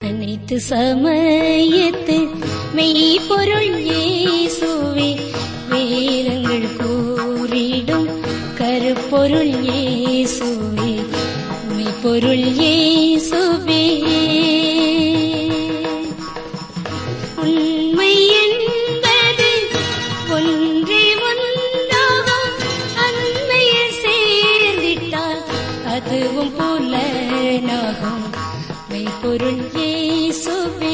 அனைத்து சமயத்து மெய்ப்பொருள் இயேசுவே வேதங்கள் கூறிடும் கருப்பொருள் இயேசுவே மெய்ப்பொருள் இயேசுவே உண்மை என்பது ஒன்றே ஒன்றாகும் அண்மையில் சேர்ந்திட்டால் அதுவும் புலனாகும் மெய்ப்பொருள் இயேசுவே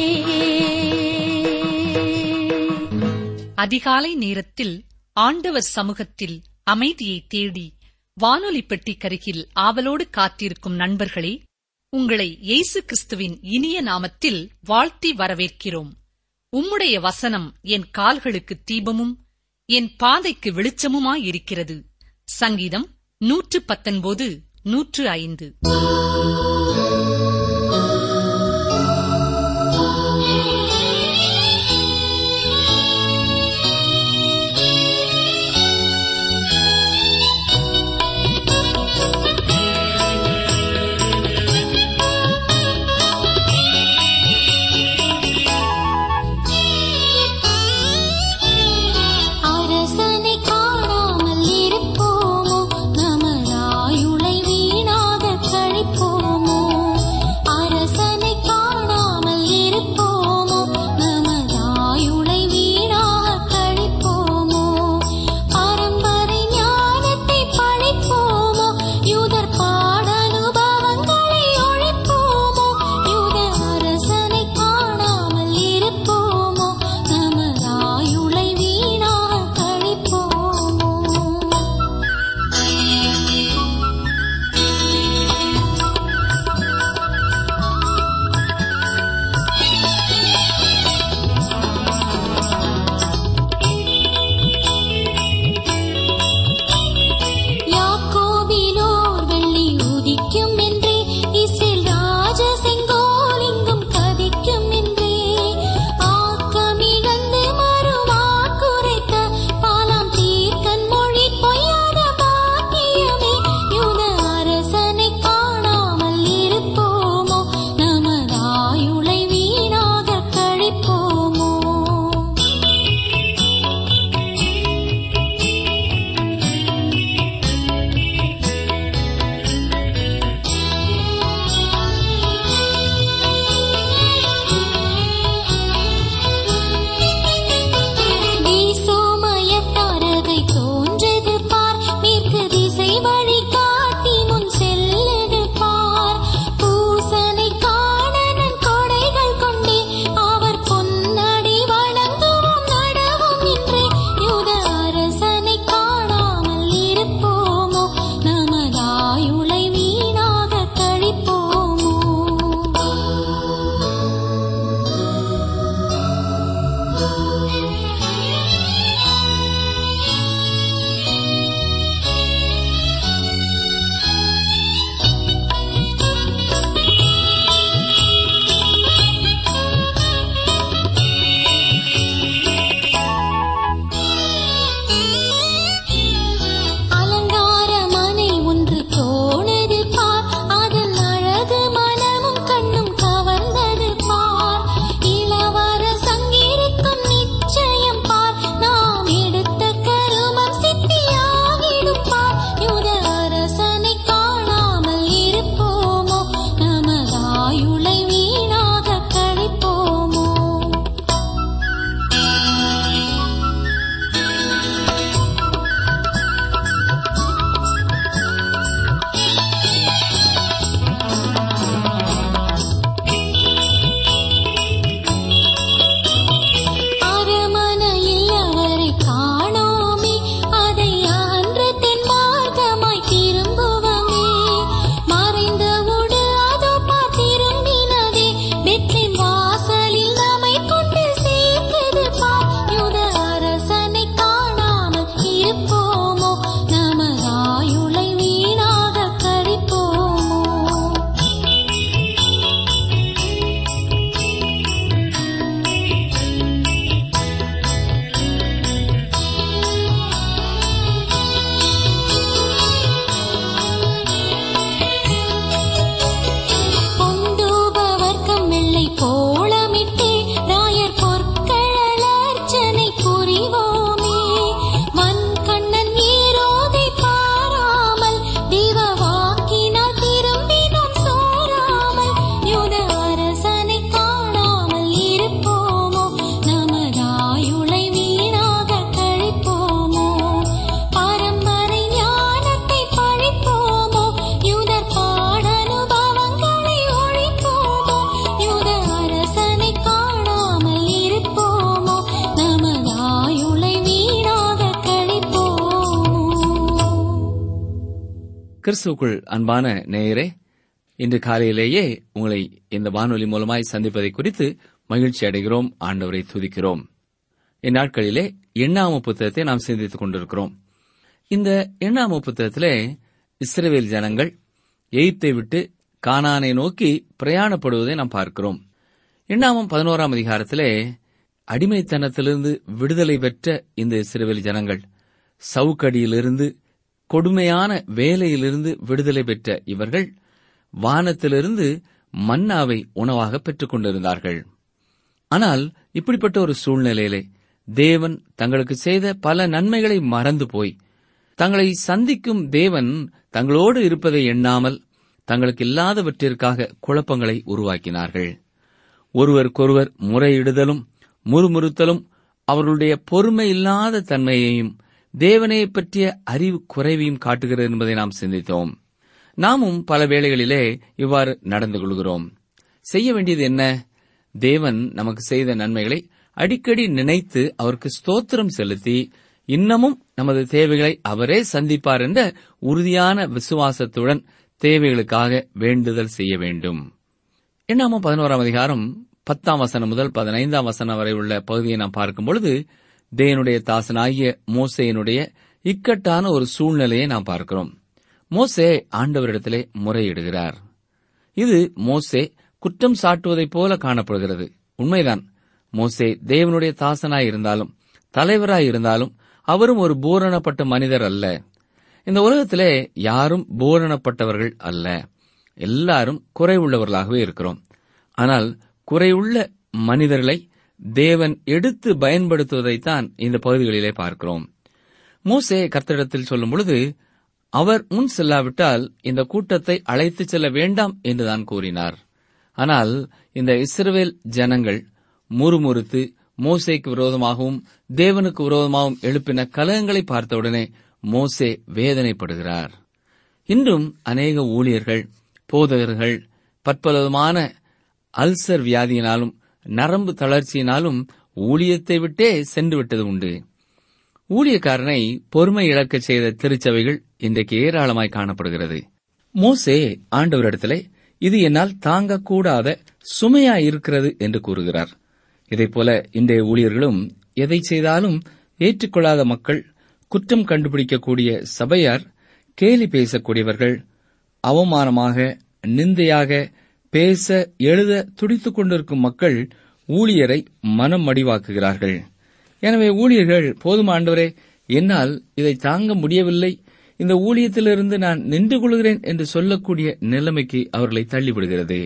அதிகாலை நேரத்தில் ஆண்டவர் சமூகத்தில் அமைதியை தேடி வானொலி பெட்டிக்கருகில் ஆவலோடு காத்திருக்கும் நண்பர்களே உங்களை இயேசு கிறிஸ்துவின் இனிய நாமத்தில் வாழ்த்தி வரவேற்கிறோம் உம்முடைய வசனம் என் கால்களுக்கு தீபமும் என் பாதைக்கு வெளிச்சமுமாயிருக்கிறது சங்கீதம் நூற்று பத்தொன்பது நூற்று ஐந்து அரசனை காணாமல் இருப்போமோ நமதாயுளை வீணாக கழிப்போமோ கிறிஸ்துவுக்குள் அன்பான நேயரே இன்று காலையிலேயே உங்களை இந்த வானொலி மூலமாய் சந்திப்பதை குறித்து மகிழ்ச்சி அடைகிறோம் ஆண்டவரை துதிக்கிறோம் இந்நாட்களிலே எண்ணாம புத்தகத்தை நாம் சிந்தித்துக் கொண்டிருக்கிறோம் இந்த எண்ணாம புத்தகத்திலே இஸ்ரவேல் ஜனங்கள் எய்த்தை விட்டு கானானை நோக்கி பிரயாணப்படுவதை நாம் பார்க்கிறோம் எண்ணாமம் பதினோராம் அதிகாரத்திலே அடிமைத்தனத்திலிருந்து விடுதலை பெற்ற இந்த இஸ்ரவேல் ஜனங்கள் சவுக்கடியிலிருந்து கொடுமையான வேலையிலிருந்து விடுதலை பெற்ற இவர்கள் வானத்திலிருந்து மன்னாவை உணவாக பெற்றுக் கொண்டிருந்தார்கள் ஆனால் இப்படிப்பட்ட ஒரு சூழ்நிலையிலே தேவன் தங்களுக்கு செய்த பல நன்மைகளை மறந்து போய் தங்களை சந்திக்கும் தேவன் தங்களோடு இருப்பதை எண்ணாமல் தங்களுக்கு இல்லாதவற்றிற்காக குழப்பங்களை உருவாக்கினார்கள் ஒருவருக்கொருவர் முறையிடுதலும் முறுமுறுத்தலும் அவர்களுடைய பொறுமை இல்லாத தன்மையையும் தேவனையை பற்றிய அறிவு குறைவையும் காட்டுகிறது என்பதை நாம் சிந்தித்தோம் நாமும் பல வேளைகளிலே இவ்வாறு நடந்து கொள்கிறோம் செய்ய வேண்டியது என்ன தேவன் நமக்கு செய்த நன்மைகளை அடிக்கடி நினைத்து அவருக்கு ஸ்தோத்திரம் செலுத்தி இன்னமும் நமது தேவைகளை அவரே சந்திப்பார் என்ற உறுதியான விசுவாசத்துடன் தேவைகளுக்காக வேண்டுதல் செய்ய வேண்டும் எண்ணாம பதினோராம் அதிகாரம் பத்தாம் வசனம் முதல் பதினைந்தாம் வசனம் வரை உள்ள பகுதியை நாம் பார்க்கும் பொழுது தேவனுடைய தாசனாகிய மோசையினுடைய இக்கட்டான ஒரு சூழ்நிலையை நாம் பார்க்கிறோம் மோசே ஆண்டவரிடத்திலே முறையிடுகிறார் இது மோசே குற்றம் சாட்டுவதைப் போல காணப்படுகிறது உண்மைதான் மோசே தேவனுடைய தாசனாய் இருந்தாலும் தலைவராய் இருந்தாலும் அவரும் ஒரு பூரணப்பட்ட மனிதர் அல்ல இந்த உலகத்திலே யாரும் பூரணப்பட்டவர்கள் அல்ல எல்லாரும் குறைவுள்ளவர்களாகவே இருக்கிறோம் ஆனால் குறைவுள்ள மனிதர்களை தேவன் எடுத்து பயன்படுத்துவதைத்தான் இந்த பகுதிகளிலே பார்க்கிறோம் மோசே கர்த்தரிடத்தில் சொல்லும் பொழுது அவர் முன் செல்லாவிட்டால் இந்த கூட்டத்தை அழைத்துச் செல்ல வேண்டாம் என்றுதான் கூறினார் ஆனால் இந்த இஸ்ரவேல் ஜனங்கள் முறுமுறுத்து மோசேக்கு விரோதமாகவும் தேவனுக்கு விரோதமாகவும் எழுப்பின கலகங்களை பார்த்தவுடனே மோசே வேதனைப்படுகிறார் இன்றும் அநேக ஊழியர்கள் போதகர்கள் பற்பலவிதமான அல்சர் வியாதியினாலும் நரம்பு தளர்ச்சியினாலும் ஊழியத்தை விட்டே சென்று விட்டது உண்டு ஊழியக்காரனை பொறுமை இழக்கச் செய்த திருச்சபைகள் இன்றைக்கு ஏராளமாய் காணப்படுகிறது மோசே ஆண்டவரிடத்திலே இது என்னால் தாங்கக்கூடாத சுமையா இருக்கிறது என்று கூறுகிறார் இதைப்போல இன்றைய ஊழியர்களும் எதை செய்தாலும் ஏற்றுக்கொள்ளாத மக்கள் குற்றம் கண்டுபிடிக்கக்கூடிய சபையார் கேலி பேசக்கூடியவர்கள் அவமானமாக நிந்தையாக பேச எழுத துடித்துக் கொண்டிருக்கும் மக்கள் ஊழியரை மனம் மடிவாக்குகிறார்கள் எனவே ஊழியர்கள் போதும் ஆண்டவரே என்னால் இதை தாங்க முடியவில்லை இந்த ஊழியத்திலிருந்து நான் நின்று கொள்கிறேன் என்று சொல்லக்கூடிய நிலைமைக்கு அவர்களை தள்ளிவிடுகிறது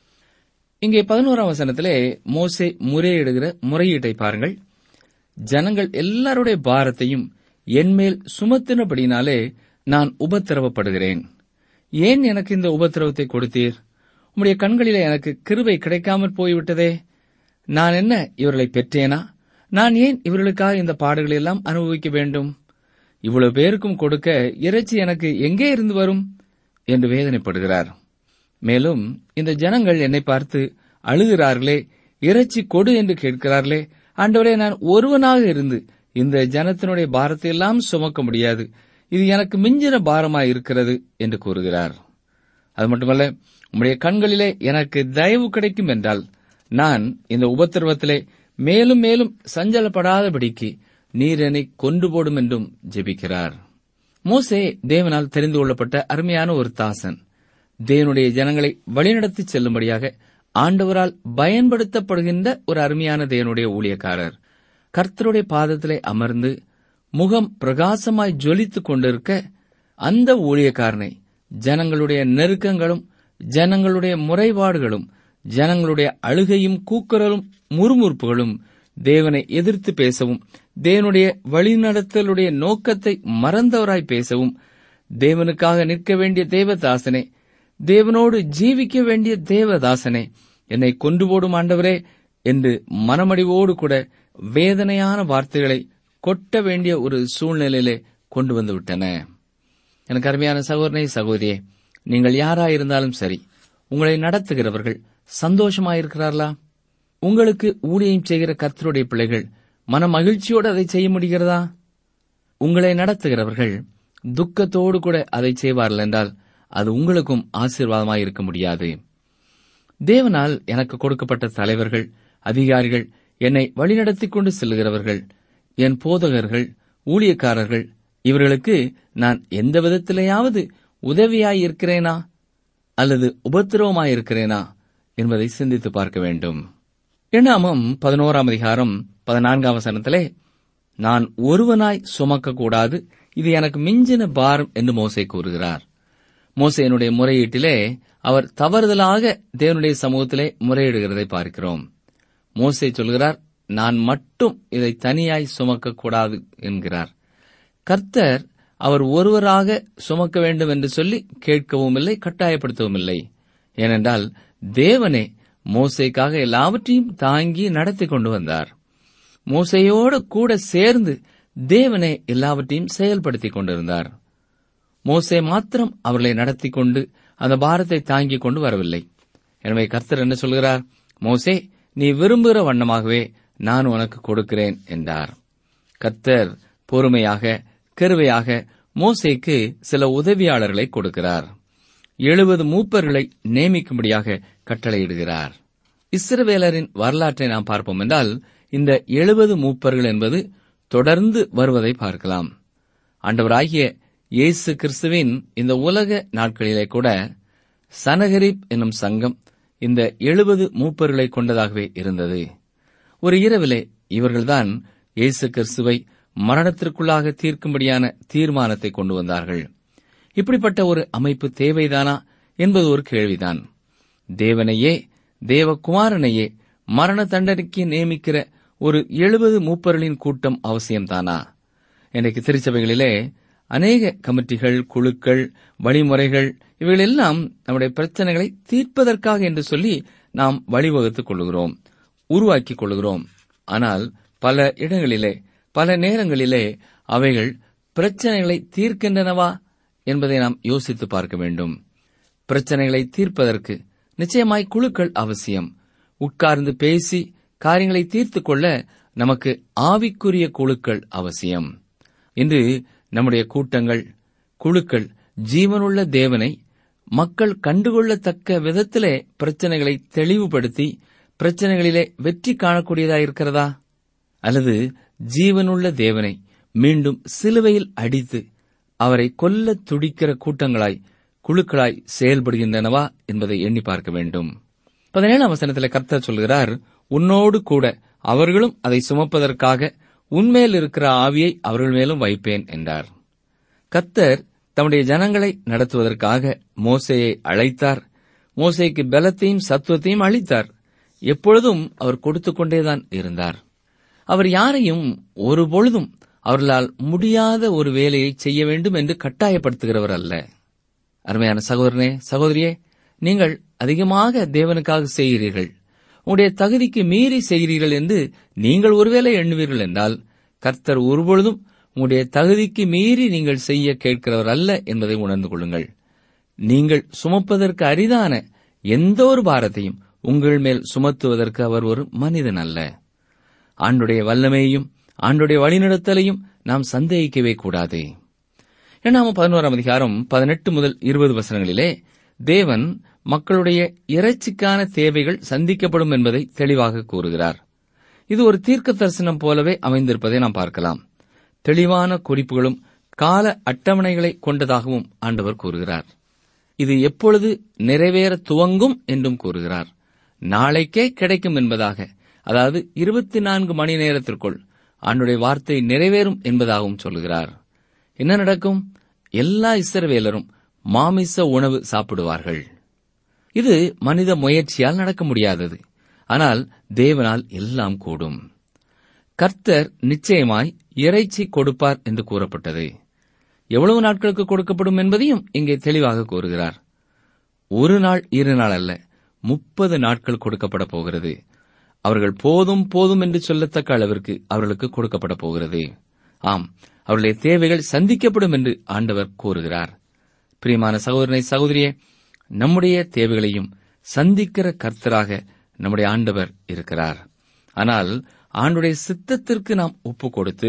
இங்கே பதினோராம் வசனத்திலே மோசே முறையிடுகிற முறையீட்டை பாருங்கள் ஜனங்கள் எல்லாருடைய பாரத்தையும் என்மேல் சுமத்தினபடினாலே நான் உபத்திரவப்படுகிறேன் ஏன் எனக்கு இந்த உபத்திரவத்தை கொடுத்தீர் உம்முடைய கண்களிலே எனக்கு கிருபை கிடைக்காமற் போய்விட்டதே நான் என்ன இவர்களை பெற்றேனா நான் ஏன் இவர்களுக்காக இந்த பாடுகளை எல்லாம் அனுபவிக்க வேண்டும் இவ்வளவு பேருக்கும் கொடுக்க இறைச்சி எனக்கு எங்கே இருந்து வரும் என்று வேதனைப்படுகிறார் மேலும் இந்த ஜனங்கள் என்னை பார்த்து அழுகிறார்களே இறைச்சி கொடு என்று கேட்கிறார்களே ஆண்டவரே நான் ஒருவனாக இருந்து இந்த ஜனத்தினுடைய பாரத்தை எல்லாம் சுமக்க முடியாது இது எனக்கு மிஞ்சின பாரமாய் இருக்கிறது என்று கூறுகிறார் அது மட்டுமல்ல உம்முடைய கண்களிலே எனக்கு தயவு கிடைக்கும் என்றால் நான் இந்த உபத்திரவத்திலே மேலும் மேலும் சஞ்சலப்படாதபடிக்கு நீர் என்னை கொண்டு போடும் என்றும் ஜெபிக்கிறார் மோசே தேவனால் தெரிந்து கொள்ளப்பட்ட அருமையான ஒரு தாசன் தேவனுடைய ஜனங்களை வழிநடத்தி செல்லும்படியாக ஆண்டவரால் பயன்படுத்தப்படுகின்ற ஒரு அருமையான தேவனுடைய ஊழியக்காரர் கர்த்தருடைய பாதத்திலே அமர்ந்து முகம் பிரகாசமாய் ஜொலித்துக் கொண்டிருக்க அந்த ஊழியக்காரனை ஜனங்களுடைய நெருக்கங்களும் ஜனங்களுடைய முறைபாடுகளும் ஜனங்களுடைய அழுகையும் கூக்குரலும் முறுமுறுப்புகளும் தேவனை எதிர்த்து பேசவும் தேவனுடைய வழிநடத்தலுடைய நோக்கத்தை மறந்தவராய் பேசவும் தேவனுக்காக நிற்க வேண்டிய தேவதாசனே தேவனோடு ஜீவிக்க வேண்டிய தேவதாசனே என்னை கொண்டு போடும் ஆண்டவரே என்று மனமடிவோடு கூட வேதனையான வார்த்தைகளை கொட்ட வேண்டிய ஒரு சூழ்நிலையிலே கொண்டு வந்து விட்டன எனக்கு அருமையான சகோதரனே சகோதரியே நீங்கள் யாராயிருந்தாலும் சரி உங்களை நடத்துகிறவர்கள் சந்தோஷமாயிருக்கிறார்களா உங்களுக்கு ஊழியம் செய்கிற கர்த்தருடைய பிள்ளைகள் மன மகிழ்ச்சியோடு அதை செய்ய முடிகிறதா உங்களை நடத்துகிறவர்கள் துக்கத்தோடு கூட அதை செய்வார்கள் என்றால் அது உங்களுக்கும் ஆசீர்வாதமாய் இருக்க முடியாது தேவனால் எனக்கு கொடுக்கப்பட்ட தலைவர்கள் அதிகாரிகள் என்னை வழிநடத்திக் கொண்டு செல்கிறவர்கள் என் போதகர்கள் ஊழியக்காரர்கள் இவர்களுக்கு நான் எந்த விதத்திலேயாவது உதவியாயிருக்கிறேனா அல்லது உபத்திரவமாயிருக்கிறேனா என்பதை சிந்தித்து பார்க்க வேண்டும் எண்ணாமம் பதினோராம் அதிகாரம் பதினான்காம் வசனத்திலே நான் ஒருவனாய் சுமக்கக்கூடாது இது எனக்கு மிஞ்சின பாரம் என்று மோசே கூறுகிறார் மோசேனுடைய முறையீட்டிலே அவர் தவறுதலாக தேவனுடைய சமூகத்திலே முறையிடுகிறதை பார்க்கிறோம் மோசே சொல்கிறார் நான் மட்டும் இதை தனியாய் சுமக்கக்கூடாது என்கிறார் கர்த்தர் அவர் ஒருவராக சுமக்க வேண்டும் என்று சொல்லி கேட்கவும் இல்லை கட்டாயப்படுத்தவும் இல்லை ஏனென்றால் தேவனே மோசேக்காக எல்லாவற்றையும் தாங்கி நடத்தி கொண்டு வந்தார் மோசையோடு கூட சேர்ந்து தேவனே எல்லாவற்றையும் செயல்படுத்திக் கொண்டிருந்தார் மோசே மாத்திரம் அவர்களை நடத்தி கொண்டு அந்த பாரத்தை தாங்கிக் கொண்டு வரவில்லை எனவே கர்த்தர் என்ன சொல்கிறார் மோசே நீ விரும்புகிற வண்ணமாகவே நான் உனக்கு கொடுக்கிறேன் என்றார் கர்த்தர் பொறுமையாக கருவையாக மோசேக்கு சில உதவியாளர்களை கொடுக்கிறார் எழுபது மூப்பர்களை நியமிக்கும்படியாக கட்டளையிடுகிறார் இஸ்ரவேலரின் வரலாற்றை நாம் பார்ப்போம் என்றால் இந்த எழுபது மூப்பர்கள் என்பது தொடர்ந்து வருவதை பார்க்கலாம் ஆண்டவராகிய இயேசு கிறிஸ்துவின் இந்த உலக நாட்களிலே கூட சனகரிப் என்னும் சங்கம் இந்த எழுபது மூப்பர்களை கொண்டதாகவே இருந்தது ஒரு இரவிலே இவர்கள்தான் இயேசு கிறிஸ்துவை மரணத்திற்குள்ளாக தீர்க்கும்படியான தீர்மானத்தை கொண்டு வந்தார்கள் இப்படிப்பட்ட ஒரு அமைப்பு தேவைதானா என்பது ஒரு கேள்விதான் தேவனையே தேவகுமாரனையே மரண தண்டனைக்கு நியமிக்கிற ஒரு எழுபது மூப்பர்களின் கூட்டம் அவசியம்தானா இன்றைக்கு திருச்சபைகளிலே அநேக கமிட்டிகள் குழுக்கள் வழிமுறைகள் இவைகளெல்லாம் நம்முடைய பிரச்சனைகளை தீர்ப்பதற்காக என்று சொல்லி நாம் வழிவகுத்துக் கொள்கிறோம் உருவாக்கிக் கொள்கிறோம் ஆனால் பல இடங்களிலே பல நேரங்களிலே அவைகள் பிரச்சனைகளை தீர்க்கின்றனவா என்பதை நாம் யோசித்து பார்க்க வேண்டும் பிரச்சனைகளை தீர்ப்பதற்கு நிச்சயமாய் குழுக்கள் அவசியம் உட்கார்ந்து பேசி காரியங்களை தீர்த்துக் கொள்ள நமக்கு ஆவிக்குரிய குழுக்கள் அவசியம் இன்று நம்முடைய கூட்டங்கள் குழுக்கள் ஜீவனுள்ள தேவனை மக்கள் கண்டுகொள்ளத்தக்க விதத்திலே பிரச்சனைகளை தெளிவுபடுத்தி பிரச்சனைகளிலே வெற்றி காணக்கூடியதா இருக்கிறதா அல்லது ஜீவனுள்ள தேவனை மீண்டும் சிலுவையில் அடித்து அவரை கொல்ல துடிக்கிற கூட்டங்களாய் குழுக்களாய் செயல்படுகின்றனவா என்பதை எண்ணி பார்க்க வேண்டும் பதினேழாம் வசனத்தில் கர்த்தர் சொல்கிறார் உன்னோடு கூட அவர்களும் அதை சுமப்பதற்காக உன்மேல் இருக்கிற ஆவியை அவர்கள் மேலும் வைப்பேன் என்றார் கர்த்தர் தம்முடைய ஜனங்களை நடத்துவதற்காக மோசையை அழைத்தார் மோசைக்கு பலத்தையும் சத்துவத்தையும் அளித்தார் எப்பொழுதும் அவர் கொடுத்துக் கொண்டேதான் இருந்தார் அவர் யாரையும் ஒருபொழுதும் அவர்களால் முடியாத ஒரு வேலையை செய்ய வேண்டும் என்று கட்டாயப்படுத்துகிறவர் அல்ல அருமையான சகோதரனே சகோதரியே நீங்கள் அதிகமாக தேவனுக்காக செய்கிறீர்கள் உங்களுடைய தகுதிக்கு மீறி செய்கிறீர்கள் என்று நீங்கள் ஒருவேளை எண்ணுவீர்கள் என்றால் கர்த்தர் ஒருபொழுதும் உங்களுடைய தகுதிக்கு மீறி நீங்கள் செய்ய கேட்கிறவர் அல்ல என்பதை உணர்ந்து கொள்ளுங்கள் நீங்கள் சுமப்பதற்கு அரிதான எந்த ஒரு பாரத்தையும் உங்கள் மேல் சுமத்துவதற்கு அவர் ஒரு மனிதன் அல்ல ஆண்டுடைய வல்லமையையும் ஆண்டுடைய வழிநடத்தலையும் நாம் சந்தேகிக்கவே கூடாது இரண்டாம் பதினோராம் அதிகாரம் பதினெட்டு முதல் இருபது வசனங்களிலே தேவன் மக்களுடைய இறைச்சிக்கான தேவைகள் சந்திக்கப்படும் என்பதை தெளிவாக கூறுகிறார் இது ஒரு தீர்க்க தரிசனம் போலவே அமைந்திருப்பதை நாம் பார்க்கலாம் தெளிவான குறிப்புகளும் கால அட்டவணைகளை கொண்டதாகவும் ஆண்டவர் கூறுகிறார் இது எப்பொழுது நிறைவேற துவங்கும் என்றும் கூறுகிறார் நாளைக்கே கிடைக்கும் என்பதாக அதாவது இருபத்தி நான்கு மணி நேரத்திற்குள் ஆண்டுடைய வார்த்தை நிறைவேறும் என்பதாகவும் சொல்கிறார் என்ன நடக்கும் எல்லா இஸ்ரவேலரும் மாமிச உணவு சாப்பிடுவார்கள் இது மனித முயற்சியால் நடக்க முடியாதது ஆனால் தேவனால் எல்லாம் கூடும் கர்த்தர் நிச்சயமாய் இறைச்சி கொடுப்பார் என்று கூறப்பட்டது எவ்வளவு நாட்களுக்கு கொடுக்கப்படும் என்பதையும் இங்கே தெளிவாக கூறுகிறார் ஒரு நாள் இரு நாள் அல்ல முப்பது நாட்கள் கொடுக்கப்பட போகிறது அவர்கள் போதும் போதும் என்று சொல்லத்தக்க அளவிற்கு அவர்களுக்கு கொடுக்கப்பட போகிறது ஆம் அவர்களுடைய தேவைகள் சந்திக்கப்படும் என்று ஆண்டவர் கூறுகிறார் பிரியமான சகோதரனை சகோதரியே நம்முடைய தேவைகளையும் சந்திக்கிற கர்த்தராக நம்முடைய ஆண்டவர் இருக்கிறார் ஆனால் ஆண்டுடைய சித்தத்திற்கு நாம் ஒப்பு கொடுத்து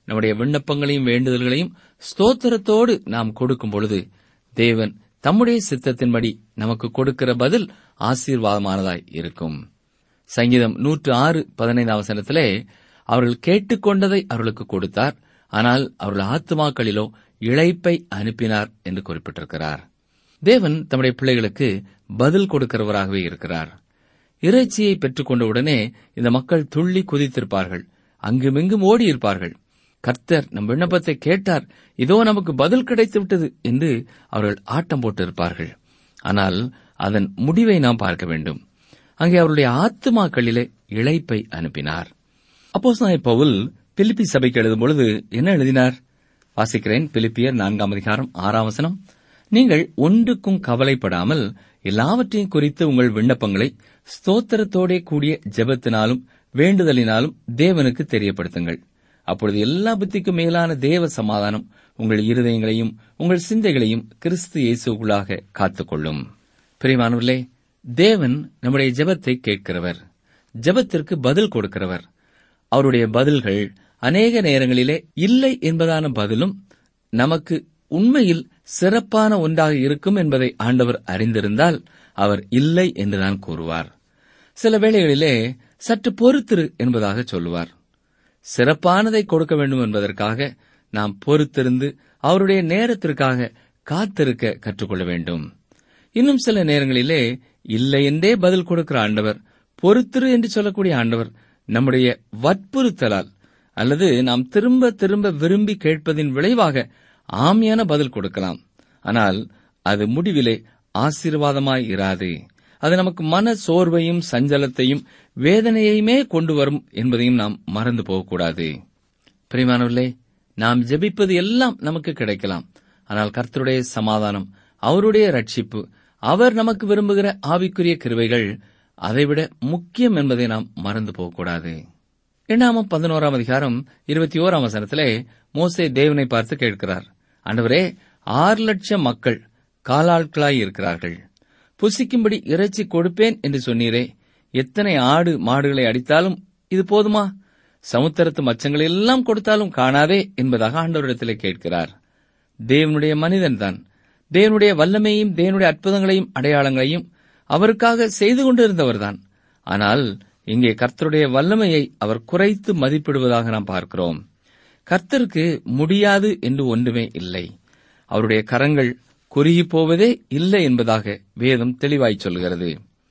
நம்முடைய விண்ணப்பங்களையும் வேண்டுதல்களையும் ஸ்தோத்திரத்தோடு நாம் கொடுக்கும் பொழுது தேவன் தம்முடைய சித்தத்தின்படி நமக்கு கொடுக்கிற பதில் ஆசீர்வாதமானதாய் இருக்கும் சங்கீதம் நூற்று ஆறு பதினைந்தாம் வசனத்திலே அவர்கள் கேட்டுக்கொண்டதை அவர்களுக்கு கொடுத்தார் ஆனால் அவர்கள் ஆத்துமாக்களிலோ இழைப்பை அனுப்பினார் என்று குறிப்பிட்டிருக்கிறார் தேவன் தம்முடைய பிள்ளைகளுக்கு பதில் கொடுக்கிறவராகவே இருக்கிறார் இறைச்சியை பெற்றுக்கொண்ட உடனே இந்த மக்கள் துள்ளி குதித்திருப்பார்கள் அங்குமிங்கும் ஓடி இருப்பார்கள் கர்த்தர் நம் விண்ணப்பத்தை கேட்டார் இதோ நமக்கு பதில் கிடைத்து விட்டது என்று அவர்கள் ஆட்டம் போட்டிருப்பார்கள் ஆனால் அதன் முடிவை நாம் பார்க்க வேண்டும் அங்கே அவருடைய ஆத்துமாக்களிலே இழைப்பை அனுப்பினார் அப்போஸ் பவுல் பிலிப்பி சபைக்கு எழுதும் பொழுது என்ன எழுதினார் வாசிக்கிறேன் பிலிப்பியர் நான்காம் அதிகாரம் ஆறாம் வசனம் நீங்கள் ஒன்றுக்கும் கவலைப்படாமல் எல்லாவற்றையும் குறித்து உங்கள் விண்ணப்பங்களை ஸ்தோத்திரத்தோடே கூடிய ஜெபத்தினாலும் வேண்டுதலினாலும் தேவனுக்கு தெரியப்படுத்துங்கள் அப்பொழுது எல்லா புத்திக்கும் மேலான தேவ சமாதானம் உங்கள் இருதயங்களையும் உங்கள் சிந்தைகளையும் கிறிஸ்து இயேசுக்குள்ளாக காத்துக்கொள்ளும் பிரிவானவர்களே தேவன் நம்முடைய ஜெபத்தை கேட்கிறவர் ஜெபத்திற்கு பதில் கொடுக்கிறவர் அவருடைய பதில்கள் அநேக நேரங்களிலே இல்லை என்பதான பதிலும் நமக்கு உண்மையில் சிறப்பான ஒன்றாக இருக்கும் என்பதை ஆண்டவர் அறிந்திருந்தால் அவர் இல்லை என்றுதான் கூறுவார் சில வேளைகளிலே சற்று பொறுத்திரு என்பதாக சொல்லுவார் சிறப்பானதை கொடுக்க வேண்டும் என்பதற்காக நாம் பொறுத்திருந்து அவருடைய நேரத்திற்காக காத்திருக்க கற்றுக்கொள்ள வேண்டும் இன்னும் சில நேரங்களிலே இல்லை என்றே பதில் கொடுக்கிற ஆண்டவர் பொறுத்திரு என்று சொல்லக்கூடிய ஆண்டவர் நம்முடைய வற்புறுத்தலால் அல்லது நாம் திரும்ப திரும்ப விரும்பி கேட்பதின் விளைவாக ஆமியான பதில் கொடுக்கலாம் ஆனால் அது முடிவிலே ஆசீர்வாதமாய் இராது அது நமக்கு மன சோர்வையும் சஞ்சலத்தையும் வேதனையுமே கொண்டு வரும் என்பதையும் நாம் மறந்து போகக்கூடாது பிரிமானவர்களே நாம் ஜெபிப்பது எல்லாம் நமக்கு கிடைக்கலாம் ஆனால் கர்த்தருடைய சமாதானம் அவருடைய ரட்சிப்பு அவர் நமக்கு விரும்புகிற ஆவிக்குரிய கிருவைகள் அதைவிட முக்கியம் என்பதை நாம் மறந்து போகக்கூடாது எண்ணாமம் பதினோராம் அதிகாரம் இருபத்தி ஓராம் வசனத்திலே மோசே தேவனை பார்த்து கேட்கிறார் ஆண்டவரே ஆறு லட்சம் மக்கள் காலாட்களாய் இருக்கிறார்கள் புசிக்கும்படி இறைச்சி கொடுப்பேன் என்று சொன்னீரே எத்தனை ஆடு மாடுகளை அடித்தாலும் இது போதுமா சமுத்திரத்து மச்சங்களை எல்லாம் கொடுத்தாலும் காணாதே என்பதாக ஆண்டவரிடத்திலே கேட்கிறார் தேவனுடைய மனிதன்தான் தேவனுடைய வல்லமையும் தேவனுடைய அற்புதங்களையும் அடையாளங்களையும் அவருக்காக செய்து கொண்டிருந்தவர்தான் ஆனால் இங்கே கர்த்தருடைய வல்லமையை அவர் குறைத்து மதிப்பிடுவதாக நாம் பார்க்கிறோம் கர்த்தருக்கு முடியாது என்று ஒன்றுமே இல்லை அவருடைய கரங்கள் குறுகி போவதே இல்லை என்பதாக வேதம் தெளிவாய் சொல்கிறது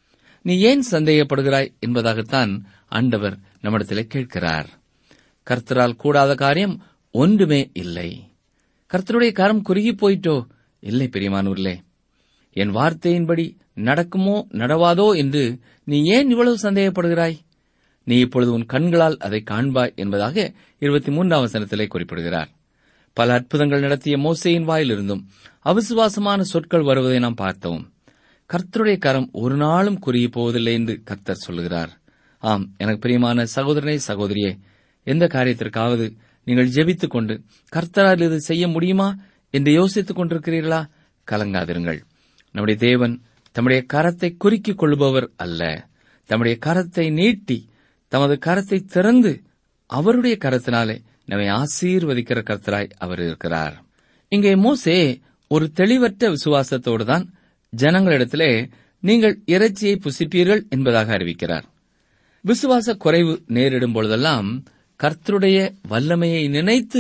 நீ ஏன் சந்தேகப்படுகிறாய் என்பதாகத்தான் ஆண்டவர் நம்மிடத்திலே கேட்கிறார் கர்த்தரால் கூடாத காரியம் ஒன்றுமே இல்லை கர்த்தருடைய கரம் குறுகி போயிட்டோ இல்லை பெரியமானூர்லே என் வார்த்தையின்படி நடக்குமோ நடவாதோ என்று நீ ஏன் இவ்வளவு சந்தேகப்படுகிறாய் நீ இப்பொழுது உன் கண்களால் அதை காண்பாய் என்பதாக இருபத்தி மூன்றாம் வசனத்திலே குறிப்பிடுகிறார் பல அற்புதங்கள் நடத்திய மோசையின் வாயிலிருந்தும் அவிசுவாசமான சொற்கள் வருவதை நாம் பார்த்தோம் கர்த்தருடைய கரம் ஒரு நாளும் குறுகி போவதில்லை என்று கர்த்தர் சொல்லுகிறார் ஆம் எனக்கு பிரியமான சகோதரனே சகோதரியே எந்த காரியத்திற்காவது நீங்கள் ஜெபித்துக் கொண்டு கர்த்தரால் இது செய்ய முடியுமா என்று யோசித்துக் கொண்டிருக்கிறீர்களா கலங்காதிருங்கள் நம்முடைய தேவன் தம்முடைய கரத்தை குறுக்கிக் கொள்பவர் அல்ல தம்முடைய கரத்தை நீட்டி தமது கரத்தை திறந்து அவருடைய கரத்தினாலே நம்மை ஆசீர்வதிக்கிற கர்த்தராய் அவர் இருக்கிறார் இங்கே மோசே ஒரு தெளிவற்ற விசுவாசத்தோடு தான் ஜனங்களிடத்திலே நீங்கள் இறைச்சியை புசிப்பீர்கள் என்பதாக அறிவிக்கிறார் விசுவாச குறைவு நேரிடும் பொழுதெல்லாம் கர்த்தருடைய வல்லமையை நினைத்து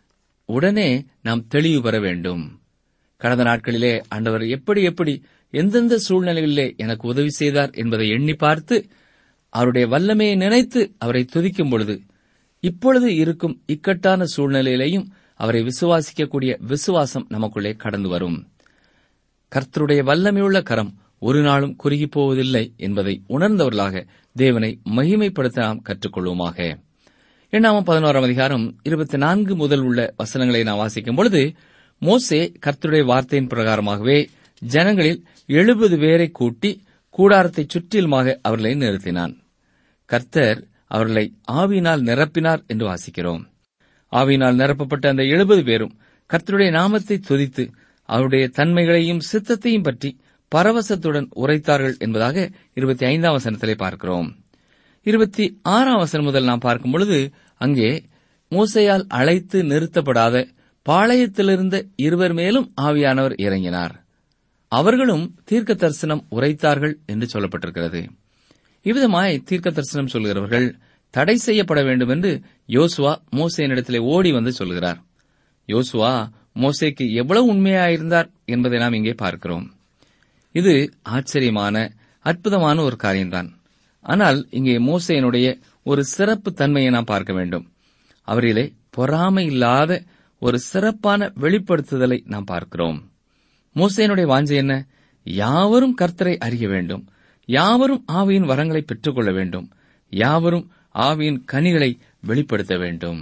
உடனே நாம் தெளிவு பெற வேண்டும் கடந்த நாட்களிலே ஆண்டவர் எப்படி எப்படி எந்தெந்த சூழ்நிலைகளிலே எனக்கு உதவி செய்தார் என்பதை எண்ணி பார்த்து அவருடைய வல்லமையை நினைத்து அவரை துதிக்கும் பொழுது இப்பொழுது இருக்கும் இக்கட்டான சூழ்நிலையிலையும் அவரை விசுவாசிக்கக்கூடிய விசுவாசம் நமக்குள்ளே கடந்து வரும் கர்த்தருடைய வல்லமையுள்ள கரம் ஒரு நாளும் குறுகி போவதில்லை என்பதை உணர்ந்தவர்களாக தேவனை மகிமைப்படுத்த நாம் கற்றுக்கொள்வோமாக எண்ணாமம் பதினோராம் அதிகாரம் இருபத்தி நான்கு முதல் உள்ள வசனங்களை நாம் வாசிக்கும் பொழுது மோசே கர்த்தருடைய வார்த்தையின் பிரகாரமாகவே ஜனங்களில் எழுபது பேரை கூட்டி கூடாரத்தை சுற்றிலுமாக அவர்களை நிறுத்தினான் கர்த்தர் அவர்களை ஆவியினால் நிரப்பினார் என்று வாசிக்கிறோம் ஆவியினால் நிரப்பப்பட்ட அந்த எழுபது பேரும் கர்த்தருடைய நாமத்தை துதித்து அவருடைய தன்மைகளையும் சித்தத்தையும் பற்றி பரவசத்துடன் உரைத்தார்கள் என்பதாக இருபத்தி ஐந்தாம் வசனத்திலே பார்க்கிறோம் இருபத்தி ஆறாம் வசனம் முதல் நாம் பார்க்கும் பொழுது அங்கே மோசையால் அழைத்து நிறுத்தப்படாத பாளையத்திலிருந்த இருவர் மேலும் ஆவியானவர் இறங்கினார் அவர்களும் தீர்க்க தரிசனம் உரைத்தார்கள் என்று சொல்லப்பட்டிருக்கிறது இவ்விதமாய் தீர்க்க தரிசனம் சொல்கிறவர்கள் தடை செய்யப்பட வேண்டும் என்று யோசுவா மோசேனிடத்திலே ஓடி வந்து சொல்கிறார் யோசுவா மோசேக்கு எவ்வளவு உண்மையாயிருந்தார் என்பதை நாம் இங்கே பார்க்கிறோம் இது ஆச்சரியமான அற்புதமான ஒரு காரியம்தான் ஆனால் இங்கே மோசேனுடைய ஒரு சிறப்பு தன்மையை நாம் பார்க்க வேண்டும் அவரிலே பொறாமை இல்லாத ஒரு சிறப்பான வெளிப்படுத்துதலை நாம் பார்க்கிறோம் மோசேனுடைய வாஞ்சை என்ன யாவரும் கர்த்தரை அறிய வேண்டும் யாவரும் ஆவியின் வரங்களை பெற்றுக்கொள்ள வேண்டும் யாவரும் ஆவியின் கனிகளை வெளிப்படுத்த வேண்டும்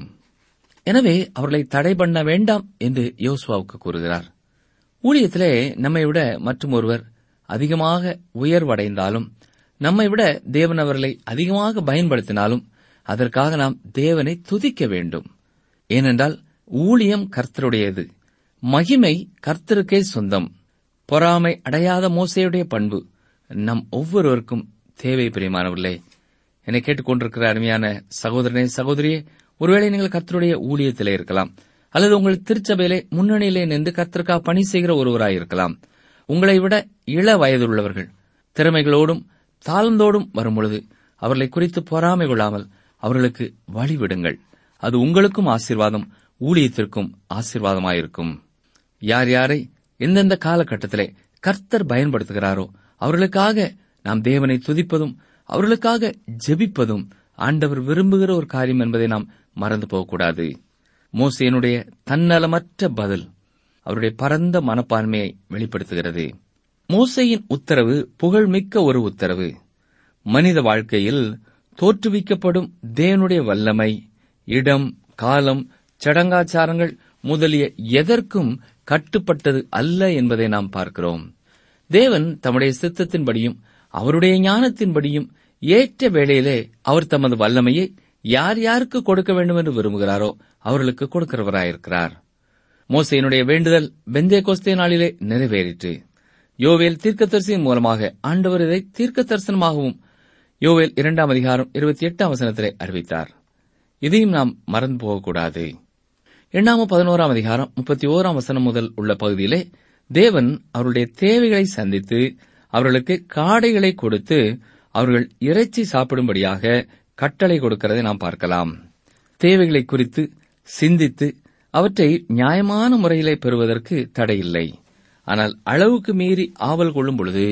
எனவே அவர்களை தடை பண்ண வேண்டாம் என்று யோசுவாவுக்கு கூறுகிறார் ஊழியத்திலே நம்மை விட மற்றும் ஒருவர் அதிகமாக உயர்வடைந்தாலும் நம்மை விட தேவன் அவர்களை அதிகமாக பயன்படுத்தினாலும் அதற்காக நாம் தேவனை துதிக்க வேண்டும் ஏனென்றால் ஊழியம் கர்த்தருடையது மகிமை கர்த்தருக்கே சொந்தம் பொறாமை அடையாத மோசையுடைய பண்பு நம் ஒவ்வொருவருக்கும் தேவை பிரியமானவர்களே என்னை கேட்டுக்கொண்டிருக்கிற அருமையான சகோதரனே சகோதரியே ஒருவேளை நீங்கள் கர்த்தருடைய ஊழியத்திலே இருக்கலாம் அல்லது உங்கள் திருச்சபையிலே முன்னணியிலே நின்று கர்த்தருக்காக பணி செய்கிற ஒருவராய் இருக்கலாம் உங்களை விட இள வயதுள்ளவர்கள் திறமைகளோடும் தாளந்தோடும் வரும்பொழுது அவர்களை குறித்து பொறாமை கொள்ளாமல் அவர்களுக்கு வழிவிடுங்கள் அது உங்களுக்கும் ஆசீர்வாதம் ஊழியத்திற்கும் ஆசீர்வாதமாயிருக்கும் யார் யாரை எந்தெந்த காலகட்டத்திலே கர்த்தர் பயன்படுத்துகிறாரோ அவர்களுக்காக நாம் தேவனை துதிப்பதும் அவர்களுக்காக ஜெபிப்பதும் ஆண்டவர் விரும்புகிற ஒரு காரியம் என்பதை நாம் மறந்து போகக்கூடாது மோசேனுடைய தன்னலமற்ற பதில் அவருடைய பரந்த மனப்பான்மையை வெளிப்படுத்துகிறது மோசையின் உத்தரவு புகழ்மிக்க ஒரு உத்தரவு மனித வாழ்க்கையில் தோற்றுவிக்கப்படும் தேவனுடைய வல்லமை இடம் காலம் சடங்காச்சாரங்கள் முதலிய எதற்கும் கட்டுப்பட்டது அல்ல என்பதை நாம் பார்க்கிறோம் தேவன் தம்முடைய சித்தத்தின்படியும் அவருடைய ஞானத்தின்படியும் ஏற்ற வேளையிலே அவர் தமது வல்லமையை யார் யாருக்கு கொடுக்க வேண்டும் என்று விரும்புகிறாரோ அவர்களுக்கு கொடுக்கிறவராயிருக்கிறார் மோசையினுடைய வேண்டுதல் பெந்தே கோஸ்தே நாளிலே நிறைவேறிற்று யோவேல் தீர்க்கதரிசியின் மூலமாக ஆண்டவர் இதை தீர்க்க தரிசனமாகவும் யோவேல் இரண்டாம் அதிகாரம் இருபத்தி எட்டாம் வசனத்திலே அறிவித்தார் இதையும் நாம் மறந்து போகக்கூடாது இரண்டாம் பதினோராம் அதிகாரம் முப்பத்தி ஓராம் வசனம் முதல் உள்ள பகுதியிலே தேவன் அவருடைய தேவைகளை சந்தித்து அவர்களுக்கு காடைகளை கொடுத்து அவர்கள் இறைச்சி சாப்பிடும்படியாக கட்டளை கொடுக்கிறதை நாம் பார்க்கலாம் தேவைகளை குறித்து சிந்தித்து அவற்றை நியாயமான முறையிலே பெறுவதற்கு தடையில்லை ஆனால் அளவுக்கு மீறி ஆவல் கொள்ளும் பொழுது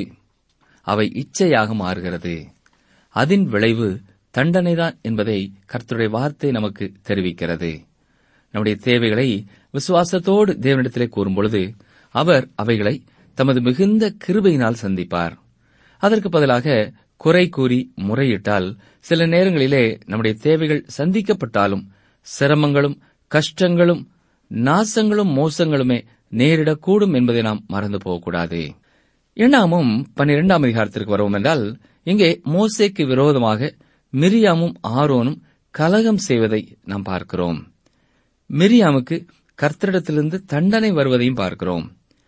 அவை இச்சையாக மாறுகிறது அதன் விளைவு தண்டனைதான் என்பதை கர்த்தருடைய வார்த்தை நமக்கு தெரிவிக்கிறது நம்முடைய தேவைகளை விசுவாசத்தோடு தேவனிடத்திலே கூறும்பொழுது அவர் அவைகளை தமது மிகுந்த கிருபையினால் சந்திப்பார் அதற்கு பதிலாக குறை கூறி முறையிட்டால் சில நேரங்களிலே நம்முடைய தேவைகள் சந்திக்கப்பட்டாலும் சிரமங்களும் கஷ்டங்களும் நாசங்களும் மோசங்களுமே நேரிடக்கூடும் என்பதை நாம் மறந்து போகக்கூடாது எண்ணாமும் பன்னிரெண்டாம் அதிகாரத்திற்கு வருவோம் என்றால் இங்கே மோசேக்கு விரோதமாக மிரியாமும் ஆரோனும் கலகம் செய்வதை நாம் பார்க்கிறோம் மிரியாமுக்கு கர்த்தரிடத்திலிருந்து தண்டனை வருவதையும் பார்க்கிறோம்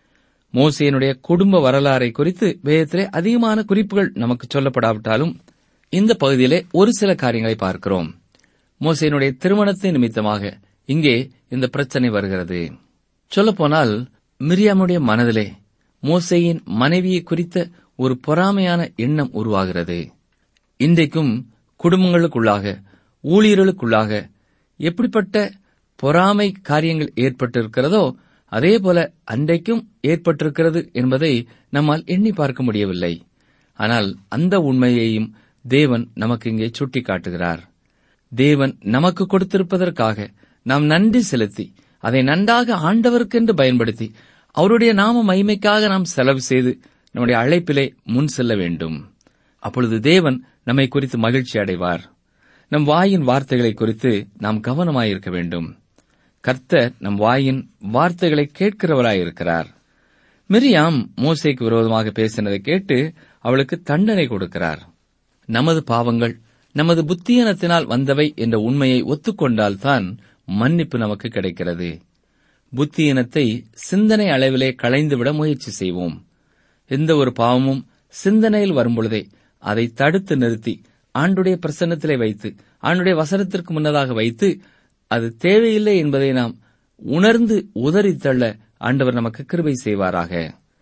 மோசேனுடைய குடும்ப வரலாறை குறித்து வேதத்திலே அதிகமான குறிப்புகள் நமக்கு சொல்லப்படாவிட்டாலும் இந்த பகுதியிலே ஒரு சில காரியங்களை பார்க்கிறோம் மோசேனுடைய திருமணத்தின் நிமித்தமாக இங்கே இந்த பிரச்சனை வருகிறது சொல்லப்போனால் மிரியாமுடைய மனதிலே மோசேயின் மனைவியை குறித்த ஒரு பொறாமையான எண்ணம் உருவாகிறது இன்றைக்கும் குடும்பங்களுக்குள்ளாக ஊழியர்களுக்குள்ளாக எப்படிப்பட்ட பொறாமை காரியங்கள் ஏற்பட்டிருக்கிறதோ அதே போல அன்றைக்கும் ஏற்பட்டிருக்கிறது என்பதை நம்மால் எண்ணி பார்க்க முடியவில்லை ஆனால் அந்த உண்மையையும் தேவன் நமக்கு இங்கே சுட்டிக்காட்டுகிறார் தேவன் நமக்கு கொடுத்திருப்பதற்காக நாம் நன்றி செலுத்தி அதை நன்றாக ஆண்டவருக்கென்று பயன்படுத்தி அவருடைய நாம மகிமைக்காக நாம் செலவு செய்து நம்முடைய அழைப்பிலே முன் செல்ல வேண்டும் அப்பொழுது தேவன் நம்மை குறித்து மகிழ்ச்சி அடைவார் நம் வாயின் வார்த்தைகளை குறித்து நாம் கவனமாயிருக்க வேண்டும் கர்த்தர் நம் வாயின் வார்த்தைகளை கேட்கிறவராயிருக்கிறார் மிரியாம் மோசேக்கு விரோதமாக பேசினதை கேட்டு அவளுக்கு தண்டனை கொடுக்கிறார் நமது பாவங்கள் நமது புத்தியனத்தினால் வந்தவை என்ற உண்மையை ஒத்துக்கொண்டால்தான் மன்னிப்பு நமக்கு கிடைக்கிறது புத்தியினத்தை சிந்தனை அளவிலே களைந்துவிட முயற்சி செய்வோம் எந்த ஒரு பாவமும் சிந்தனையில் வரும்பொழுதே அதை தடுத்து நிறுத்தி ஆண்டுடைய பிரசன்னத்திலே வைத்து ஆண்டுடைய வசனத்திற்கு முன்னதாக வைத்து அது தேவையில்லை என்பதை நாம் உணர்ந்து உதறித் தள்ள ஆண்டவர் நமக்கு கிருபை செய்வாராக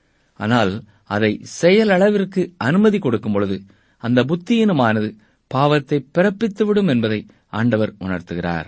ஆனால் அதை செயலளவிற்கு அனுமதி கொடுக்கும் பொழுது அந்த புத்தியினமானது பாவத்தை பிறப்பித்துவிடும் என்பதை ஆண்டவர் உணர்த்துகிறார்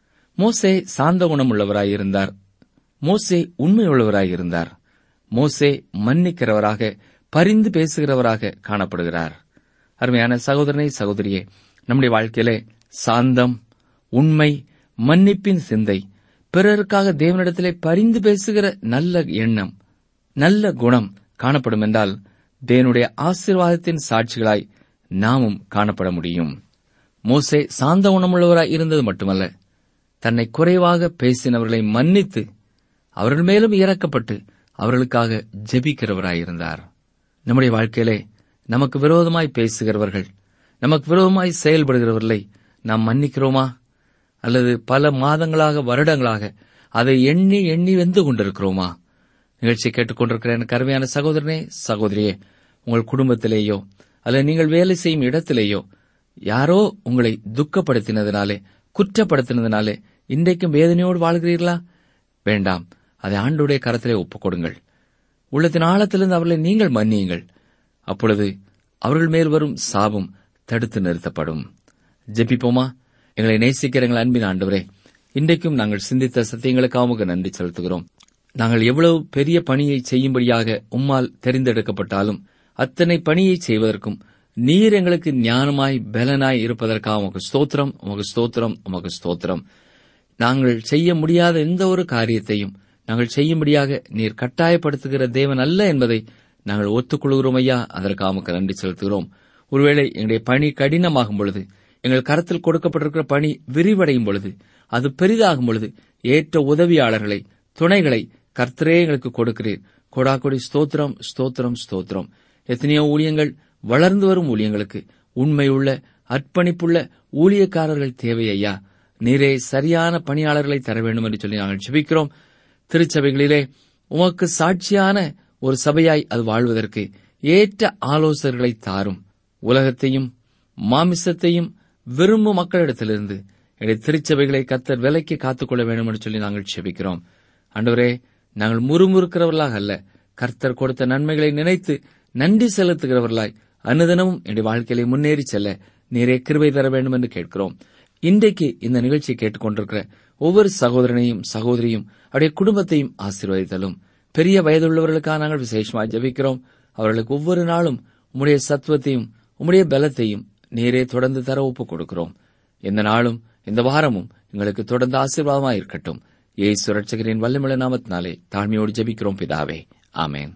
மோசே சாந்த குணமுள்ளவராயிருந்தார் மோசே உண்மையுள்ளவராயிருந்தார் மோசே மன்னிக்கிறவராக பரிந்து பேசுகிறவராக காணப்படுகிறார் அருமையான சகோதரனை சகோதரியே நம்முடைய வாழ்க்கையிலே சாந்தம் உண்மை மன்னிப்பின் சிந்தை பிறருக்காக தேவனிடத்திலே பரிந்து பேசுகிற நல்ல எண்ணம் நல்ல குணம் காணப்படும் என்றால் தேவனுடைய ஆசீர்வாதத்தின் சாட்சிகளாய் நாமும் காணப்பட முடியும் மோசே சாந்த குணமுள்ளவராய் இருந்தது மட்டுமல்ல தன்னை குறைவாக பேசினவர்களை மன்னித்து அவர்கள் மேலும் இறக்கப்பட்டு அவர்களுக்காக ஜெபிக்கிறவராயிருந்தார் நம்முடைய வாழ்க்கையிலே நமக்கு விரோதமாய் பேசுகிறவர்கள் நமக்கு விரோதமாய் செயல்படுகிறவர்களை நாம் மன்னிக்கிறோமா அல்லது பல மாதங்களாக வருடங்களாக அதை எண்ணி எண்ணி வெந்து கொண்டிருக்கிறோமா நிகழ்ச்சி கேட்டுக்கொண்டிருக்கிற எனக்கு அருமையான சகோதரனே சகோதரியே உங்கள் குடும்பத்திலேயோ அல்லது நீங்கள் வேலை செய்யும் இடத்திலேயோ யாரோ உங்களை துக்கப்படுத்தினதினாலே குற்றப்படுத்தினதினாலே இன்றைக்கும் வேதனையோடு வாழ்கிறீர்களா வேண்டாம் அதை ஆண்டுடைய கரத்திலே ஒப்புக் கொடுங்கள் உள்ளத்தின் ஆழத்திலிருந்து அவர்களை நீங்கள் மன்னியுங்கள் அப்பொழுது அவர்கள் மேல் வரும் சாபம் தடுத்து நிறுத்தப்படும் ஜெபிப்போமா எங்களை நேசிக்கிற எங்கள் அன்பின் ஆண்டவரே இன்றைக்கும் நாங்கள் சிந்தித்த சத்தியங்களுக்காக உமக்கு நன்றி செலுத்துகிறோம் நாங்கள் எவ்வளவு பெரிய பணியை செய்யும்படியாக உம்மால் தெரிந்தெடுக்கப்பட்டாலும் அத்தனை பணியை செய்வதற்கும் நீர் எங்களுக்கு ஞானமாய் பலனாய் இருப்பதற்காக உமக்கு ஸ்தோத்திரம் உமக்கு ஸ்தோத்திரம் உமக்கு ஸ்தோத்திரம் நாங்கள் செய்ய முடியாத எந்த ஒரு காரியத்தையும் நாங்கள் செய்யும்படியாக நீர் கட்டாயப்படுத்துகிற தேவன் அல்ல என்பதை நாங்கள் ஒத்துக்கொள்கிறோம் ஐயா அதற்காக உமக்கு நன்றி செலுத்துகிறோம் ஒருவேளை எங்களுடைய பணி கடினமாகும் பொழுது எங்கள் கரத்தில் கொடுக்கப்பட்டிருக்கிற பணி விரிவடையும் பொழுது அது பெரிதாகும் பொழுது ஏற்ற உதவியாளர்களை துணைகளை கர்த்தரே எங்களுக்கு கொடுக்கிறீர் கொடாக்கொடி ஸ்தோத்திரம் ஸ்தோத்திரம் ஸ்தோத்திரம் எத்தனையோ ஊழியங்கள் வளர்ந்து வரும் ஊழியங்களுக்கு உண்மையுள்ள அர்ப்பணிப்புள்ள ஊழியக்காரர்கள் தேவை ஐயா நீரே சரியான பணியாளர்களை தர வேண்டும் என்று சொல்லி நாங்கள் ஜெபிக்கிறோம் திருச்சபைகளிலே உமக்கு சாட்சியான ஒரு சபையாய் அது வாழ்வதற்கு ஏற்ற ஆலோசகர்களை தாரும் உலகத்தையும் மாமிசத்தையும் விரும்பும் மக்களிடத்திலிருந்து எங்களுடைய திருச்சபைகளை கத்தர் விலைக்கு காத்துக்கொள்ள வேண்டும் என்று சொல்லி நாங்கள் செபிக்கிறோம் ஆண்டவரே நாங்கள் முறுமுறுக்கிறவர்களாக அல்ல கர்த்தர் கொடுத்த நன்மைகளை நினைத்து நன்றி செலுத்துகிறவர்களாய் அனுதினமும் என்னுடைய வாழ்க்கையிலே முன்னேறி செல்ல நீரே கிருபை தர வேண்டும் என்று கேட்கிறோம் இன்றைக்கு இந்த நிகழ்ச்சியை கேட்டுக்கொண்டிருக்கிற ஒவ்வொரு சகோதரனையும் சகோதரியும் அவருடைய குடும்பத்தையும் ஆசீர்வதித்தலும் பெரிய வயதுள்ளவர்களுக்காக நாங்கள் விசேஷமாய் ஜெபிக்கிறோம் அவர்களுக்கு ஒவ்வொரு நாளும் உம்முடைய சத்துவத்தையும் உம்முடைய பலத்தையும் நீரே தொடர்ந்து தர ஒப்புக் கொடுக்கிறோம் இந்த நாளும் இந்த வாரமும் எங்களுக்கு தொடர்ந்து ஆசீர்வாதமாய் இருக்கட்டும் ஏசு ரட்சகரின் வல்லமிழ நாமத்தினாலே தாழ்மையோடு ஜெபிக்கிறோம் பிதாவே ஆமேன்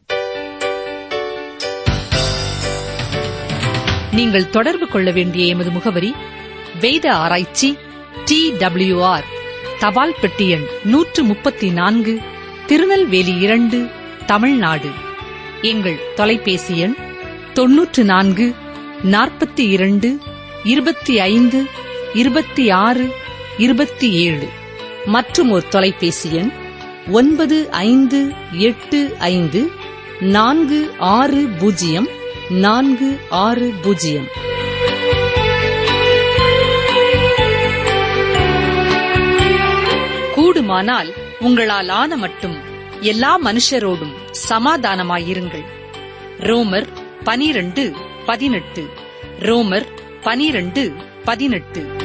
நீங்கள் தொடர்பு கொள்ள வேண்டிய எமது முகவரி வேத ஆராய்ச்சி டி ஆர் தபால் பெட்டி எண் நூற்று முப்பத்தி நான்கு திருநெல்வேலி இரண்டு தமிழ்நாடு எங்கள் தொலைபேசி எண் தொன்னூற்று நான்கு நாற்பத்தி இரண்டு இருபத்தி ஐந்து இருபத்தி ஆறு இருபத்தி ஏழு மற்றும் ஒரு தொலைபேசி எண் ஒன்பது ஐந்து எட்டு ஐந்து நான்கு ஆறு பூஜ்ஜியம் நான்கு ஆறு பூஜ்ஜியம் கூடுமானால் உங்களால் ஆன மட்டும் எல்லா மனுஷரோடும் சமாதானமாயிருங்கள் ரோமர் பனிரண்டு பதினெட்டு ரோமர் பனிரண்டு பதினெட்டு